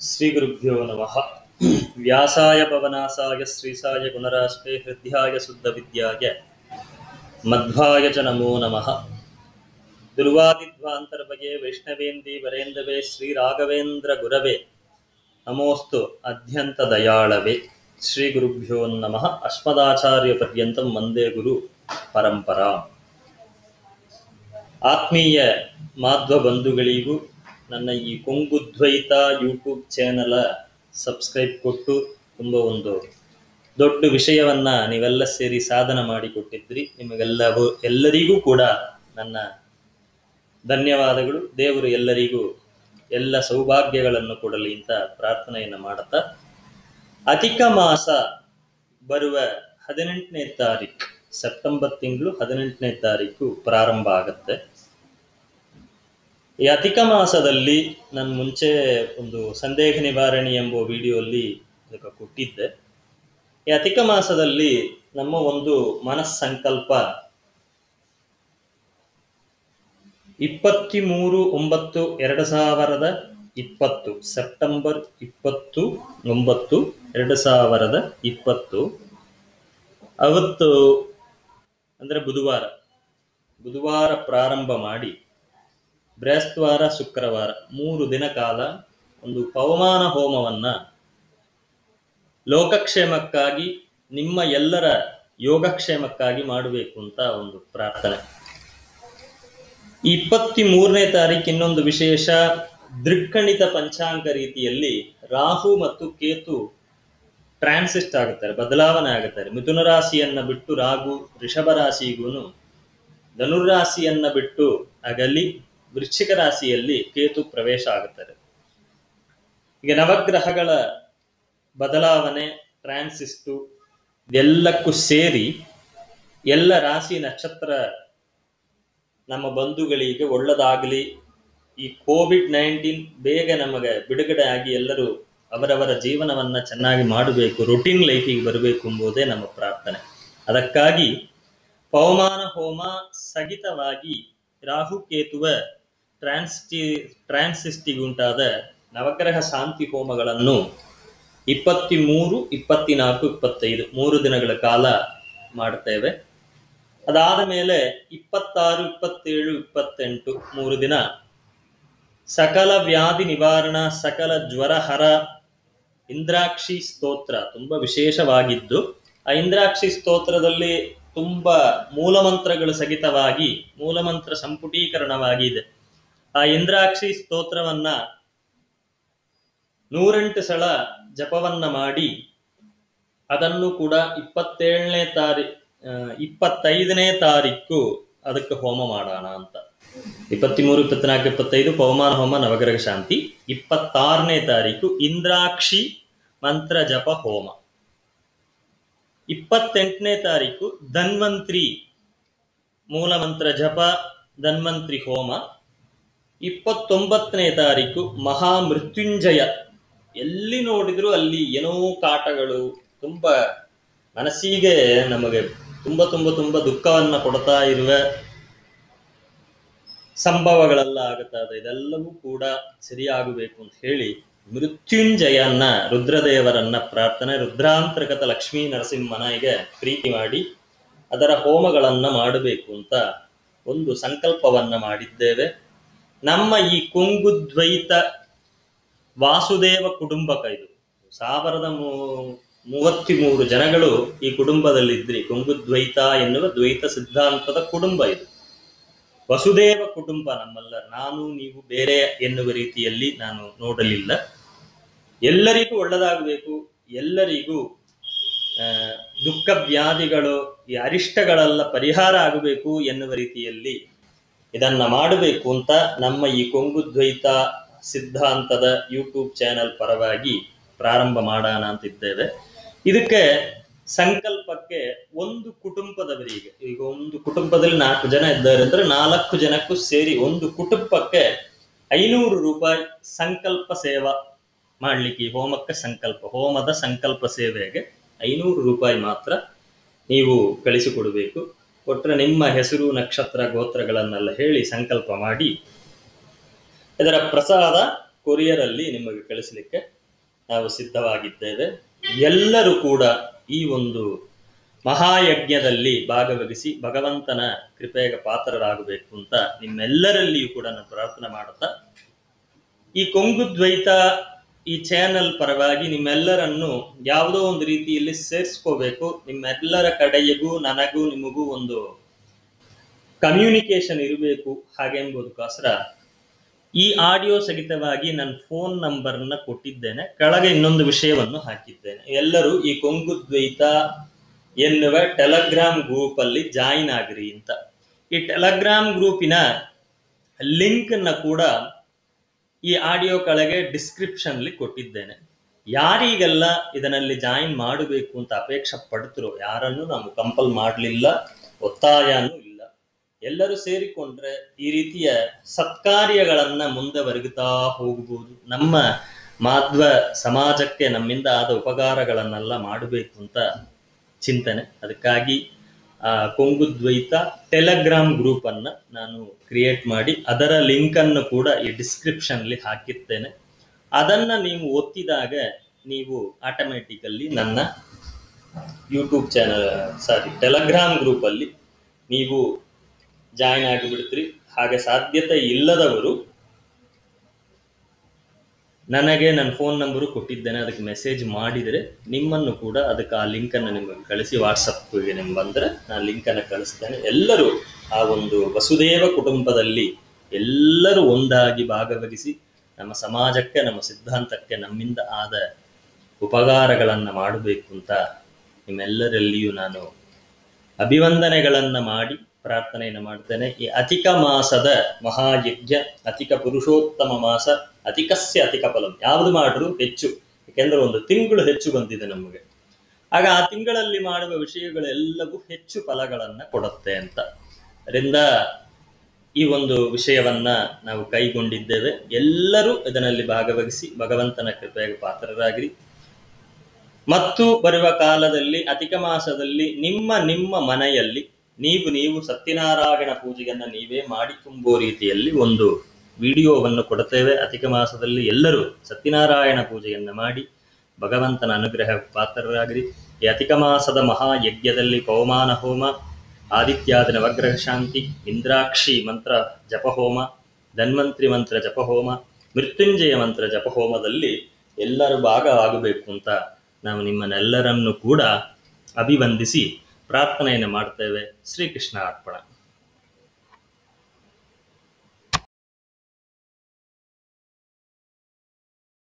ಶ್ರೀಗುರುಭ್ಯೋ ನಮಃ ವ್ಯಾಸಾಯ ಪವನಾಸಾಯ ಶ್ರೀಸಾಯ ಗುಣರಾಶ್ರೇ ಹೃದಯಾಯ ಶುದ್ಧ ವಿದ್ಯಾಯ ಮಧ್ವಾಯ ಚ ನಮೋ ನಮಃ ದುರ್ವಾದಿಧ್ವಾಂತರ್ಭಗೆ ವೈಷ್ಣವೇಂದಿ ವರೇಂದವೇ ಶ್ರೀ ರಾಘವೇಂದ್ರ ಗುರವೇ ನಮೋಸ್ತು ಅಧ್ಯಂತ ದಯಾಳವೇ ಶ್ರೀ ಗುರುಭ್ಯೋ ನಮಃ ಅಸ್ಮದಾಚಾರ್ಯ ಪರ್ಯಂತಂ ವಂದೇ ಗುರು ಪರಂಪರಾ ಆತ್ಮೀಯ ಮಾಧ್ವ ಬಂಧುಗಳಿಗೂ ನನ್ನ ಈ ಕೊಂಗುದ್ವೈತ ಯೂಟ್ಯೂಬ್ ಚಾನಲ ಸಬ್ಸ್ಕ್ರೈಬ್ ಕೊಟ್ಟು ತುಂಬ ಒಂದು ದೊಡ್ಡ ವಿಷಯವನ್ನ ನೀವೆಲ್ಲ ಸೇರಿ ಸಾಧನ ಮಾಡಿಕೊಟ್ಟಿದ್ರಿ ನಿಮಗೆಲ್ಲವೂ ಎಲ್ಲರಿಗೂ ಕೂಡ ನನ್ನ ಧನ್ಯವಾದಗಳು ದೇವರು ಎಲ್ಲರಿಗೂ ಎಲ್ಲ ಸೌಭಾಗ್ಯಗಳನ್ನು ಕೊಡಲಿ ಅಂತ ಪ್ರಾರ್ಥನೆಯನ್ನು ಮಾಡುತ್ತಾ ಅಧಿಕ ಮಾಸ ಬರುವ ಹದಿನೆಂಟನೇ ತಾರೀಕು ಸೆಪ್ಟೆಂಬರ್ ತಿಂಗಳು ಹದಿನೆಂಟನೇ ತಾರೀಕು ಪ್ರಾರಂಭ ಆಗುತ್ತೆ ಈ ಅಧಿಕ ಮಾಸದಲ್ಲಿ ನಾನು ಮುಂಚೆ ಒಂದು ಸಂದೇಹ ನಿವಾರಣೆ ಎಂಬ ವಿಡಿಯೋಲ್ಲಿ ಅದಕ್ಕೆ ಕೊಟ್ಟಿದ್ದೆ ಈ ಅಧಿಕ ಮಾಸದಲ್ಲಿ ನಮ್ಮ ಒಂದು ಮನಸ್ಸಂಕಲ್ಪ ಇಪ್ಪತ್ತ್ಮೂರು ಒಂಬತ್ತು ಎರಡು ಸಾವಿರದ ಇಪ್ಪತ್ತು ಸೆಪ್ಟೆಂಬರ್ ಇಪ್ಪತ್ತು ಒಂಬತ್ತು ಎರಡು ಸಾವಿರದ ಇಪ್ಪತ್ತು ಅವತ್ತು ಅಂದರೆ ಬುಧವಾರ ಬುಧವಾರ ಪ್ರಾರಂಭ ಮಾಡಿ ಬೃಹಸ್ವಾರ ಶುಕ್ರವಾರ ಮೂರು ದಿನ ಕಾಲ ಒಂದು ಪವಮಾನ ಹೋಮವನ್ನ ಲೋಕಕ್ಷೇಮಕ್ಕಾಗಿ ನಿಮ್ಮ ಎಲ್ಲರ ಯೋಗಕ್ಷೇಮಕ್ಕಾಗಿ ಮಾಡಬೇಕು ಅಂತ ಒಂದು ಪ್ರಾರ್ಥನೆ ಇಪ್ಪತ್ತಿ ಮೂರನೇ ತಾರೀಕು ಇನ್ನೊಂದು ವಿಶೇಷ ದೃಕ್ಕಣಿತ ಪಂಚಾಂಗ ರೀತಿಯಲ್ಲಿ ರಾಹು ಮತ್ತು ಕೇತು ಟ್ರಾನ್ಸಿಸ್ಟ್ ಆಗುತ್ತಾರೆ ಬದಲಾವಣೆ ಆಗುತ್ತಾರೆ ಮಿಥುನ ರಾಶಿಯನ್ನ ಬಿಟ್ಟು ರಾಹು ಋಷಭ ರಾಶಿಗೂ ಧನುರಾಶಿಯನ್ನ ಬಿಟ್ಟು ಅಗಲಿ ವೃಶ್ಚಿಕ ರಾಶಿಯಲ್ಲಿ ಕೇತು ಪ್ರವೇಶ ಆಗುತ್ತಾರೆ ಈಗ ನವಗ್ರಹಗಳ ಬದಲಾವಣೆ ಟ್ರಾನ್ಸಿಸ್ಟು ಎಲ್ಲಕ್ಕೂ ಸೇರಿ ಎಲ್ಲ ರಾಶಿ ನಕ್ಷತ್ರ ನಮ್ಮ ಬಂಧುಗಳಿಗೆ ಒಳ್ಳೆದಾಗಲಿ ಈ ಕೋವಿಡ್ ನೈನ್ಟೀನ್ ಬೇಗ ನಮಗೆ ಬಿಡುಗಡೆ ಆಗಿ ಎಲ್ಲರೂ ಅವರವರ ಜೀವನವನ್ನ ಚೆನ್ನಾಗಿ ಮಾಡಬೇಕು ರೊಟೀನ್ ಲೈಫಿಗೆ ಬರಬೇಕು ಎಂಬುದೇ ನಮ್ಮ ಪ್ರಾರ್ಥನೆ ಅದಕ್ಕಾಗಿ ಪವಮಾನ ಹೋಮ ಸಹಿತವಾಗಿ ರಾಹುಕೇತುವ ಟ್ರಾನ್ಸ್ಟಿ ಟ್ರಾನ್ಸಿಸ್ಟಿಗುಂಟಾದ ನವಗ್ರಹ ಶಾಂತಿ ಹೋಮಗಳನ್ನು ಇಪ್ಪತ್ತಿ ಮೂರು ಇಪ್ಪತ್ತಿನಾಲ್ಕು ಇಪ್ಪತ್ತೈದು ಮೂರು ದಿನಗಳ ಕಾಲ ಮಾಡ್ತೇವೆ ಅದಾದ ಮೇಲೆ ಇಪ್ಪತ್ತಾರು ಇಪ್ಪತ್ತೇಳು ಇಪ್ಪತ್ತೆಂಟು ಮೂರು ದಿನ ಸಕಲ ವ್ಯಾಧಿ ನಿವಾರಣ ಸಕಲ ಜ್ವರಹರ ಇಂದ್ರಾಕ್ಷಿ ಸ್ತೋತ್ರ ತುಂಬಾ ವಿಶೇಷವಾಗಿದ್ದು ಆ ಇಂದ್ರಾಕ್ಷಿ ಸ್ತೋತ್ರದಲ್ಲಿ ತುಂಬಾ ಮೂಲಮಂತ್ರಗಳು ಸಹಿತವಾಗಿ ಮೂಲಮಂತ್ರ ಸಂಪುಟೀಕರಣವಾಗಿದೆ ಆ ಇಂದ್ರಾಕ್ಷಿ ಸ್ತೋತ್ರವನ್ನ ನೂರೆಂಟು ಸಲ ಜಪವನ್ನ ಮಾಡಿ ಅದನ್ನು ಕೂಡ ಇಪ್ಪತ್ತೇಳನೇ ತಾರೀ ಇಪ್ಪತ್ತೈದನೇ ತಾರೀಕು ಅದಕ್ಕೆ ಹೋಮ ಮಾಡೋಣ ಅಂತ ಇಪ್ಪತ್ತ್ಮೂರು ಇಪ್ಪತ್ನಾಲ್ಕು ಇಪ್ಪತ್ತೈದು ಪವಮಾನ ಹೋಮ ನವಗ್ರಹ ಶಾಂತಿ ಇಪ್ಪತ್ತಾರನೇ ತಾರೀಕು ಇಂದ್ರಾಕ್ಷಿ ಮಂತ್ರ ಜಪ ಹೋಮ ಇಪ್ಪತ್ತೆಂಟನೇ ತಾರೀಕು ಧನ್ವಂತ್ರಿ ಮೂಲಮಂತ್ರ ಜಪ ಧನ್ವಂತ್ರಿ ಹೋಮ ಇಪ್ಪತ್ತೊಂಬತ್ತನೇ ತಾರೀಕು ಮಹಾಮೃತ್ಯುಂಜಯ ಎಲ್ಲಿ ನೋಡಿದ್ರು ಅಲ್ಲಿ ಏನೋ ಕಾಟಗಳು ತುಂಬ ಮನಸ್ಸಿಗೆ ನಮಗೆ ತುಂಬ ತುಂಬ ತುಂಬ ದುಃಖವನ್ನ ಕೊಡ್ತಾ ಇರುವ ಸಂಭವಗಳೆಲ್ಲ ಆಗುತ್ತದೆ ಇದೆಲ್ಲವೂ ಕೂಡ ಸರಿಯಾಗಬೇಕು ಅಂತ ಹೇಳಿ ಮೃತ್ಯುಂಜಯನ್ನ ರುದ್ರದೇವರನ್ನ ಪ್ರಾರ್ಥನೆ ರುದ್ರಾಂತರ್ಗತ ಲಕ್ಷ್ಮೀ ನರಸಿಂಹನಿಗೆ ಪ್ರೀತಿ ಮಾಡಿ ಅದರ ಹೋಮಗಳನ್ನ ಮಾಡಬೇಕು ಅಂತ ಒಂದು ಸಂಕಲ್ಪವನ್ನ ಮಾಡಿದ್ದೇವೆ ನಮ್ಮ ಈ ಕೊಂಗುದ್ವೈತ ವಾಸುದೇವ ಕುಟುಂಬಕ ಇದು ಸಾವಿರದ ಮೂವತ್ತ್ಮೂರು ಜನಗಳು ಈ ಕುಟುಂಬದಲ್ಲಿದ್ರಿ ಕೊಂಗುದ್ವೈತ ಎನ್ನುವ ದ್ವೈತ ಸಿದ್ಧಾಂತದ ಕುಟುಂಬ ಇದು ವಸುದೇವ ಕುಟುಂಬ ನಮ್ಮಲ್ಲ ನಾನು ನೀವು ಬೇರೆ ಎನ್ನುವ ರೀತಿಯಲ್ಲಿ ನಾನು ನೋಡಲಿಲ್ಲ ಎಲ್ಲರಿಗೂ ಒಳ್ಳೆದಾಗಬೇಕು ಎಲ್ಲರಿಗೂ ದುಃಖ ವ್ಯಾಧಿಗಳು ಈ ಅರಿಷ್ಟಗಳೆಲ್ಲ ಪರಿಹಾರ ಆಗಬೇಕು ಎನ್ನುವ ರೀತಿಯಲ್ಲಿ ಇದನ್ನ ಮಾಡಬೇಕು ಅಂತ ನಮ್ಮ ಈ ಕೊಂಗುದ್ವೈತ ಸಿದ್ಧಾಂತದ ಯೂಟ್ಯೂಬ್ ಚಾನೆಲ್ ಪರವಾಗಿ ಪ್ರಾರಂಭ ಮಾಡೋಣ ಅಂತಿದ್ದೇವೆ ಇದಕ್ಕೆ ಸಂಕಲ್ಪಕ್ಕೆ ಒಂದು ಕುಟುಂಬದವರಿಗೆ ಈಗ ಒಂದು ಕುಟುಂಬದಲ್ಲಿ ನಾಲ್ಕು ಜನ ಇದ್ದಾರೆ ಅಂದ್ರೆ ನಾಲ್ಕು ಜನಕ್ಕೂ ಸೇರಿ ಒಂದು ಕುಟುಂಬಕ್ಕೆ ಐನೂರು ರೂಪಾಯಿ ಸಂಕಲ್ಪ ಸೇವಾ ಮಾಡ್ಲಿಕ್ಕೆ ಹೋಮಕ್ಕೆ ಸಂಕಲ್ಪ ಹೋಮದ ಸಂಕಲ್ಪ ಸೇವೆಗೆ ಐನೂರು ರೂಪಾಯಿ ಮಾತ್ರ ನೀವು ಕಳಿಸಿಕೊಡಬೇಕು ಕೊಟ್ಟರೆ ನಿಮ್ಮ ಹೆಸರು ನಕ್ಷತ್ರ ಗೋತ್ರಗಳನ್ನೆಲ್ಲ ಹೇಳಿ ಸಂಕಲ್ಪ ಮಾಡಿ ಇದರ ಪ್ರಸಾದ ಕೊರಿಯರ್ ಅಲ್ಲಿ ನಿಮಗೆ ಕಳಿಸಲಿಕ್ಕೆ ನಾವು ಸಿದ್ಧವಾಗಿದ್ದೇವೆ ಎಲ್ಲರೂ ಕೂಡ ಈ ಒಂದು ಮಹಾಯಜ್ಞದಲ್ಲಿ ಭಾಗವಹಿಸಿ ಭಗವಂತನ ಕೃಪೆಗೆ ಪಾತ್ರರಾಗಬೇಕು ಅಂತ ನಿಮ್ಮೆಲ್ಲರಲ್ಲಿಯೂ ಕೂಡ ನಾನು ಪ್ರಾರ್ಥನೆ ಮಾಡುತ್ತಾ ಈ ಕೊಂಗುದ್ವೈತ ಈ ಚಾನೆಲ್ ಪರವಾಗಿ ನಿಮ್ಮೆಲ್ಲರನ್ನು ಯಾವುದೋ ಒಂದು ರೀತಿಯಲ್ಲಿ ಸೇರಿಸ್ಕೋಬೇಕು ನಿಮ್ಮೆಲ್ಲರ ಕಡೆಯಿಗೂ ನನಗೂ ನಿಮಗೂ ಒಂದು ಕಮ್ಯುನಿಕೇಶನ್ ಇರಬೇಕು ಹಾಗೆಂಬುದಕ್ಕೋಸ್ಕರ ಈ ಆಡಿಯೋ ಸಹಿತವಾಗಿ ನನ್ನ ಫೋನ್ ನಂಬರ್ನ ಕೊಟ್ಟಿದ್ದೇನೆ ಕೆಳಗೆ ಇನ್ನೊಂದು ವಿಷಯವನ್ನು ಹಾಕಿದ್ದೇನೆ ಎಲ್ಲರೂ ಈ ಕೊಂಗುದ್ವೈತ ಎನ್ನುವ ಟೆಲಗ್ರಾಮ್ ಗ್ರೂಪ್ ಅಲ್ಲಿ ಜಾಯಿನ್ ಆಗ್ರಿ ಅಂತ ಈ ಟೆಲಗ್ರಾಮ್ ಗ್ರೂಪಿನ ಲಿಂಕ್ ಅನ್ನ ಕೂಡ ಈ ಆಡಿಯೋ ಕೆಳಗೆ ಡಿಸ್ಕ್ರಿಪ್ಷನ್ ಅಲ್ಲಿ ಕೊಟ್ಟಿದ್ದೇನೆ ಯಾರಿಗೆಲ್ಲ ಇದರಲ್ಲಿ ಜಾಯಿನ್ ಮಾಡಬೇಕು ಅಂತ ಅಪೇಕ್ಷೆ ಪಡ್ತಿರೋ ಯಾರನ್ನು ನಾವು ಕಂಪಲ್ ಮಾಡಲಿಲ್ಲ ಒತ್ತಾಯನೂ ಇಲ್ಲ ಎಲ್ಲರೂ ಸೇರಿಕೊಂಡ್ರೆ ಈ ರೀತಿಯ ಸತ್ಕಾರ್ಯಗಳನ್ನ ಮುಂದುವರಿಗುತ್ತಾ ಹೋಗಬಹುದು ನಮ್ಮ ಮಾಧ್ವ ಸಮಾಜಕ್ಕೆ ನಮ್ಮಿಂದ ಆದ ಉಪಕಾರಗಳನ್ನೆಲ್ಲ ಮಾಡಬೇಕು ಅಂತ ಚಿಂತನೆ ಅದಕ್ಕಾಗಿ ಆ ಕೊಂಗುದ್ವೈತ ಟೆಲಗ್ರಾಮ್ ಗ್ರೂಪ್ ಅನ್ನ ನಾನು ಕ್ರಿಯೇಟ್ ಮಾಡಿ ಅದರ ಲಿಂಕ್ ಅನ್ನು ಕೂಡ ಈ ಡಿಸ್ಕ್ರಿಪ್ಷನ್ ಅಲ್ಲಿ ಹಾಕಿರ್ತೇನೆ ಅದನ್ನ ನೀವು ಒತ್ತಿದಾಗ ನೀವು ಆಟೋಮೆಟಿಕಲ್ಲಿ ನನ್ನ YouTube channel sorry Telegram group ಅಲ್ಲಿ ನೀವು ಜಾಯಿನ್ ಆಗಿಬಿಡ್ತೀರಿ ಹಾಗೆ ಸಾಧ್ಯತೆ ಇಲ್ಲದವರು ನನಗೆ ನನ್ನ ಫೋನ್ ನಂಬರು ಕೊಟ್ಟಿದ್ದೇನೆ ಅದಕ್ಕೆ ಮೆಸೇಜ್ ಮಾಡಿದರೆ ನಿಮ್ಮನ್ನು ಕೂಡ ಅದಕ್ಕೆ ಆ ಲಿಂಕನ್ನು ನಿಮಗೆ ಕಳಿಸಿ ವಾಟ್ಸಪ್ಗೆ ನಿಮ್ಗೆ ಬಂದರೆ ನಾನು ಲಿಂಕನ್ನು ಕಳಿಸ್ತೇನೆ ಎಲ್ಲರೂ ಆ ಒಂದು ವಸುದೇವ ಕುಟುಂಬದಲ್ಲಿ ಎಲ್ಲರೂ ಒಂದಾಗಿ ಭಾಗವಹಿಸಿ ನಮ್ಮ ಸಮಾಜಕ್ಕೆ ನಮ್ಮ ಸಿದ್ಧಾಂತಕ್ಕೆ ನಮ್ಮಿಂದ ಆದ ಉಪಕಾರಗಳನ್ನು ಮಾಡಬೇಕು ಅಂತ ನಿಮ್ಮೆಲ್ಲರಲ್ಲಿಯೂ ನಾನು ಅಭಿವಂದನೆಗಳನ್ನ ಮಾಡಿ ಪ್ರಾರ್ಥನೆಯನ್ನು ಮಾಡ್ತೇನೆ ಈ ಅಧಿಕ ಮಾಸದ ಮಹಾಯಜ್ಞ ಅಧಿಕ ಪುರುಷೋತ್ತಮ ಮಾಸ ಅಧಿಕಸ್ಯ ಅಧಿಕ ಫಲಂ ಯಾವುದು ಮಾಡ್ರು ಹೆಚ್ಚು ಯಾಕೆಂದ್ರೆ ಒಂದು ತಿಂಗಳು ಹೆಚ್ಚು ಬಂದಿದೆ ನಮಗೆ ಆಗ ಆ ತಿಂಗಳಲ್ಲಿ ಮಾಡುವ ವಿಷಯಗಳೆಲ್ಲವೂ ಹೆಚ್ಚು ಫಲಗಳನ್ನ ಕೊಡುತ್ತೆ ಅಂತ ಅದರಿಂದ ಈ ಒಂದು ವಿಷಯವನ್ನ ನಾವು ಕೈಗೊಂಡಿದ್ದೇವೆ ಎಲ್ಲರೂ ಇದರಲ್ಲಿ ಭಾಗವಹಿಸಿ ಭಗವಂತನ ಕೃಪೆಗೆ ಪಾತ್ರರಾಗಿರಿ ಮತ್ತು ಬರುವ ಕಾಲದಲ್ಲಿ ಅಧಿಕ ಮಾಸದಲ್ಲಿ ನಿಮ್ಮ ನಿಮ್ಮ ಮನೆಯಲ್ಲಿ ನೀವು ನೀವು ಸತ್ಯನಾರಾಯಣ ಪೂಜೆಯನ್ನ ನೀವೇ ಮಾಡಿ ತುಂಬುವ ರೀತಿಯಲ್ಲಿ ಒಂದು ವಿಡಿಯೋವನ್ನು ಕೊಡುತ್ತೇವೆ ಅಧಿಕ ಮಾಸದಲ್ಲಿ ಎಲ್ಲರೂ ಸತ್ಯನಾರಾಯಣ ಪೂಜೆಯನ್ನ ಮಾಡಿ ಭಗವಂತನ ಅನುಗ್ರಹ ಪಾತ್ರರಾಗಿರಿ ಈ ಅಧಿಕ ಮಾಸದ ಮಹಾಯಜ್ಞದಲ್ಲಿ ಪವಮಾನ ಹೋಮ ಆದಿತ್ಯಾದ ನವಗ್ರಹ ಶಾಂತಿ ಇಂದ್ರಾಕ್ಷಿ ಮಂತ್ರ ಜಪಹೋಮ ಧನ್ವಂತ್ರಿ ಮಂತ್ರ ಜಪಹೋಮ ಮೃತ್ಯುಂಜಯ ಮಂತ್ರ ಜಪಹೋಮದಲ್ಲಿ ಎಲ್ಲರೂ ಭಾಗವಾಗಬೇಕು ಅಂತ ನಾವು ನಿಮ್ಮನ್ನೆಲ್ಲರನ್ನು ಕೂಡ ಅಭಿವಂದಿಸಿ ಪ್ರಾರ್ಥನೆಯನ್ನು ಮಾಡ್ತೇವೆ ಶ್ರೀಕೃಷ್ಣ ಅರ್ಪಣ